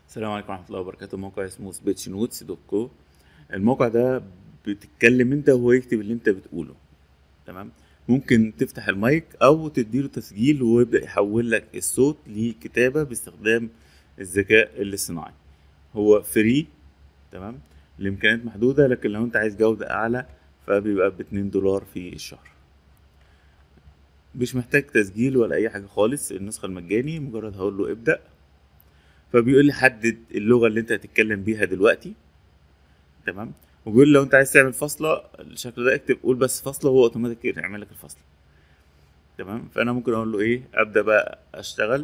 السلام عليكم ورحمة الله وبركاته موقع اسمه سبيتش نوتس دوت كو الموقع ده بتتكلم انت وهو يكتب اللي انت بتقوله تمام ممكن تفتح المايك او تديله تسجيل ويبدأ يحول لك الصوت لكتابة باستخدام الذكاء الاصطناعي هو فري تمام الامكانيات محدودة لكن لو انت عايز جودة اعلى فبيبقى باتنين دولار في الشهر مش محتاج تسجيل ولا اي حاجة خالص النسخة المجاني مجرد هقول له ابدأ فبيقول لي حدد اللغه اللي انت هتتكلم بيها دلوقتي تمام وبيقول لي لو انت عايز تعمل فاصله الشكل ده اكتب قول بس فاصله وهو اوتوماتيك يعمل لك الفاصله تمام فانا ممكن اقول له ايه ابدا بقى اشتغل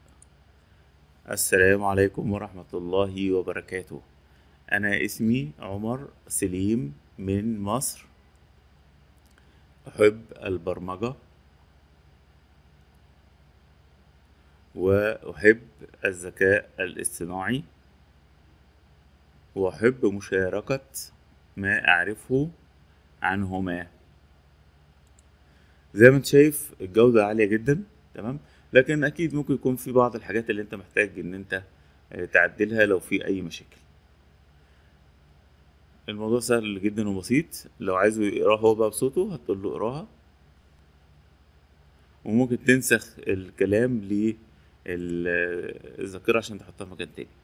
السلام عليكم ورحمه الله وبركاته انا اسمي عمر سليم من مصر احب البرمجه وأحب الذكاء الاصطناعي وأحب مشاركة ما أعرفه عنهما زي ما انت شايف الجودة عالية جدا تمام لكن أكيد ممكن يكون في بعض الحاجات اللي انت محتاج ان انت تعدلها لو في أي مشاكل الموضوع سهل جدا وبسيط لو عايزه يقراها هو بقى بصوته هتقول له اقراها وممكن تنسخ الكلام ل الذاكرة عشان تحطها في مكان تاني